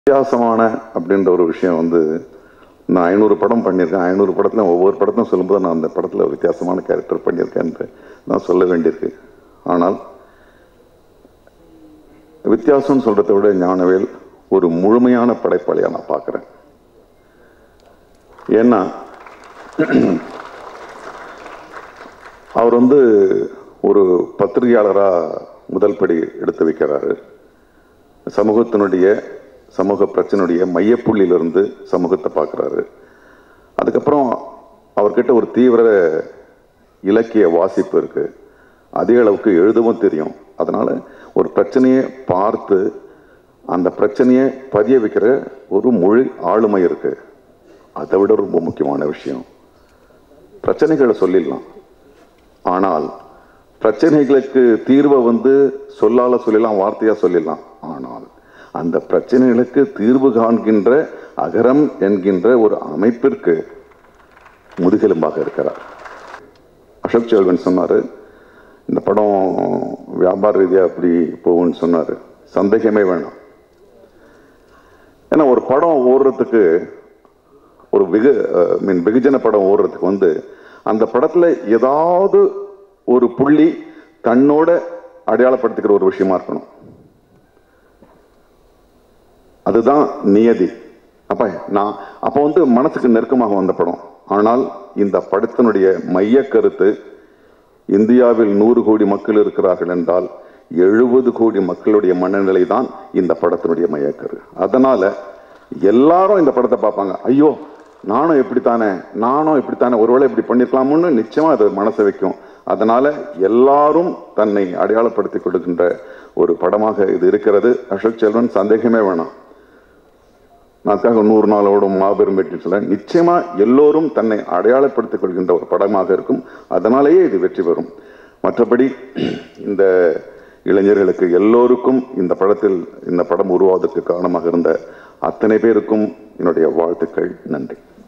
வித்தியாசமான அப்படின்ற ஒரு விஷயம் வந்து நான் ஐநூறு படம் பண்ணியிருக்கேன் ஐநூறு படத்தில் ஒவ்வொரு படத்தையும் சொல்லும்போது நான் அந்த படத்தில் ஒரு வித்தியாசமான கேரக்டர் பண்ணியிருக்கேன்னு நான் சொல்ல வேண்டியிருக்கு ஆனால் வித்தியாசம்னு சொல்கிறத விட ஞானவேல் ஒரு முழுமையான படைப்பாளியாக நான் பார்க்குறேன் ஏன்னா அவர் வந்து ஒரு பத்திரிகையாளராக முதல் படி எடுத்து வைக்கிறாரு சமூகத்தினுடைய சமூக பிரச்சனையுடைய மையப்புள்ளியிலிருந்து சமூகத்தை பார்க்குறாரு அதுக்கப்புறம் அவர்கிட்ட ஒரு தீவிர இலக்கிய வாசிப்பு இருக்கு அதே அளவுக்கு எழுதவும் தெரியும் அதனால ஒரு பிரச்சனையை பார்த்து அந்த பிரச்சனையை பதிய வைக்கிற ஒரு மொழி ஆளுமை இருக்கு அதை விட ரொம்ப முக்கியமான விஷயம் பிரச்சனைகளை சொல்லிடலாம் ஆனால் பிரச்சனைகளுக்கு தீர்வை வந்து சொல்லால சொல்லலாம் வார்த்தையா சொல்லிடலாம் ஆனால் அந்த பிரச்சனைகளுக்கு தீர்வு காண்கின்ற அகரம் என்கின்ற ஒரு அமைப்பிற்கு முதுகெலும்பாக இருக்கிறார் அசோக் செல்வன் சொன்னாரு இந்த படம் வியாபார ரீதியா அப்படி போகும்னு சொன்னாரு சந்தேகமே வேணாம் ஏன்னா ஒரு படம் ஓடுறதுக்கு ஒரு வெகு மீன் வெகுஜன படம் ஓடுறதுக்கு வந்து அந்த படத்துல ஏதாவது ஒரு புள்ளி தன்னோட அடையாளப்படுத்திக்கிற ஒரு விஷயமா இருக்கணும் அதுதான் நியதி அப்ப நான் அப்போ வந்து மனசுக்கு நெருக்கமாக வந்த படம் ஆனால் இந்த படத்தினுடைய மைய கருத்து இந்தியாவில் நூறு கோடி மக்கள் இருக்கிறார்கள் என்றால் எழுபது கோடி மக்களுடைய மனநிலை தான் இந்த படத்தினுடைய மையக்கரு அதனால எல்லாரும் இந்த படத்தை பார்ப்பாங்க ஐயோ நானும் இப்படித்தானே நானும் இப்படித்தானே ஒருவேளை இப்படி பண்ணிருக்கலாம்னு நிச்சயமா அது மனசை வைக்கும் அதனால எல்லாரும் தன்னை அடையாளப்படுத்தி கொடுக்கின்ற ஒரு படமாக இது இருக்கிறது அசோக் செல்வன் சந்தேகமே வேணாம் நாக்காக நூறு நாளோடும் மாபெரும் வெற்றி சொல்ல நிச்சயமா எல்லோரும் தன்னை அடையாளப்படுத்திக் கொள்கின்ற ஒரு படமாக இருக்கும் அதனாலேயே இது வெற்றி பெறும் மற்றபடி இந்த இளைஞர்களுக்கு எல்லோருக்கும் இந்த படத்தில் இந்த படம் உருவாவதற்கு காரணமாக இருந்த அத்தனை பேருக்கும் என்னுடைய வாழ்த்துக்கள் நன்றி